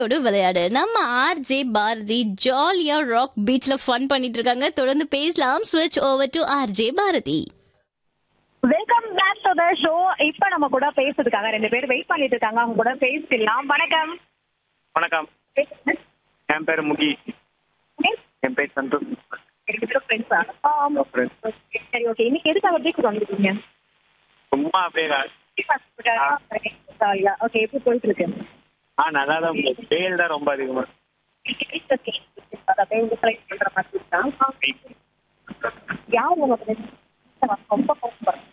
ோடு விளையாடு நம்ம ஆர்ஜே பாரதி ஜாலியா ராக் பீச்ல ஃபன் பண்ணிட்டு இருக்காங்க தொடர்ந்து பேசலாம் ஸ்விட்ச் over to RJ Bharathi welcome back to the show இப்ப நம்ம கூட பேசுறதுக்காக ரெண்டு பேர் வெயிட் பண்ணிட்டு இருக்காங்க அவங்க கூட பேசிடலாம் வணக்கம் வணக்கம் என் பேர் முகி என் பேர் சந்தோஷ் ரெண்டு பேரும் ஃப்ரெண்ட்ஸா friends. சரி ஓகே இன்னைக்கு எதுக்காக பீச் வந்திருக்கீங்க சும்மா அப்படியே ஜாலியா ஓகே எப்படி போயிட்டு இருக்கு ஆ நல்லா தான் போகுது. வெயில் தான் ரொம்ப அதிகமா யார் உங்க friends? ரொம்ப கோவப்படுறேன்.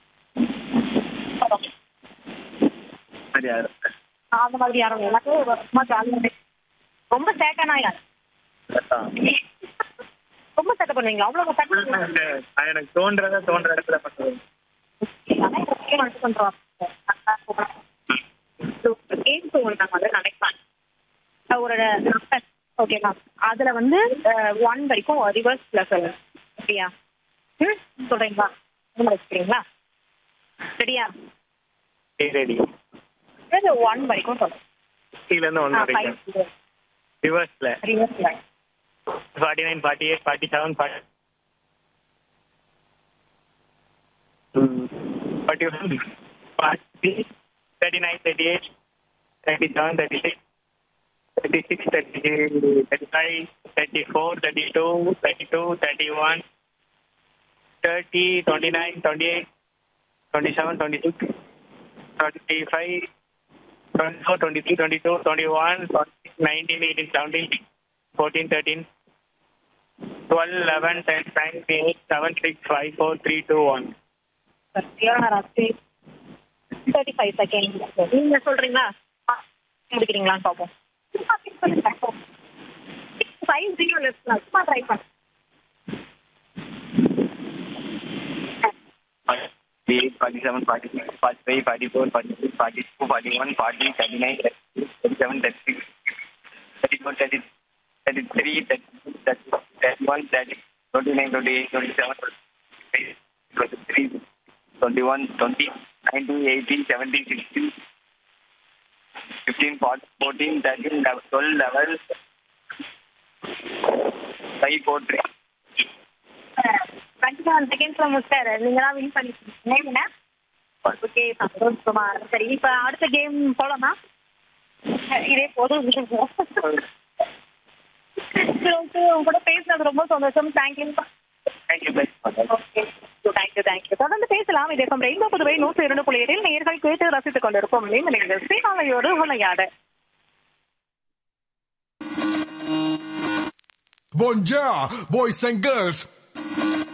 சரியா அந்த மாதிரி யாரும் எனக்கு ரொம்ப ஜாலியா ரொம்ப சேட்டனா யார் ரொம்ப சேட்டை பண்ணுவீங்களா அவ்வளவு சேட்டை பண்ணுவீங்களா? எனக்கு தோன்றத தோன்ற இடத்துல பண்ணுறது ஆனா இந்த game வந்து கொஞ்சம் கேம்ஸ் உங்களுக்கு நான் வந்து நினைப்பேன் ஒரு ஓகேவா அதுல வந்து ஒன் வரைக்கும் ரிவர்ஸ் பிளஸ் சரியா ம் சொல்றீங்களா இந்த வச்சுக்கிறீங்களா சரியா ரெடி ஒன் வரைக்கும் சொல்றேன் இருந்து ஒன்று வரைக்கும் ரிவர்ஸ்ல reverse forty nine forty eight forty seven forty forty one forty thirty nine thirty eight thirty seven thirty six thirty six thirty thirty five thirty four thirty two thirty two thirty one thirty twenty nine twenty eight twenty seven twenty six twenty five twenty four twenty three twenty two twenty one nineteen eighteen seventeen fourteen thirteen twelve eleven ten nine eight seven six five four three two one thirty five second நீங்க சொல்றீங்களா ஆ, முடிக்கிறீங்களான்னு பார்ப்போம் five zero left சும்மா try பண்ண eight, forty-seven, forty-six, forty-five, forty-four, forty-six, forty-two, forty-one, forty, thirty-nine, thirty-seven, thirty-six, thirty-four, thirty, thirty-three, thirty-two, thirty, thirty-one, thirty, twenty-nine, twenty-eight, twenty-seven, twenty-eight, twenty-three, twenty-one, twenty, nineteen, eighteen, seventeen, sixteen, fifteen, fourteen, fourteen, thirteen, eleven, twelve, eleven, five, four, three. Twenty seven செகண்ட்ஸ்ல முடிச்சாரு நீங்க தான் win பண்ணிருக்கீங்க okay சந்தோஷமா சரி இப்ப அடுத்த game போலாமா இதே போதும் சரி ஓகே உங்க கூட பேசுனது ரொம்ப சந்தோஷம் thank you Thank you, bye. Okay thank you thank you தொடர்ந்து பேசலாம் இதே சம் ரெயின்போ புதுவை நூற்றி இரண்டு புள்ளி ஏழில் நேர்கள் கேட்டு ரசித்துக் கொண்டிருக்கும் நீங்கள் ஸ்ரீகாலையோடு விளையாட Bonjour, boys and girls.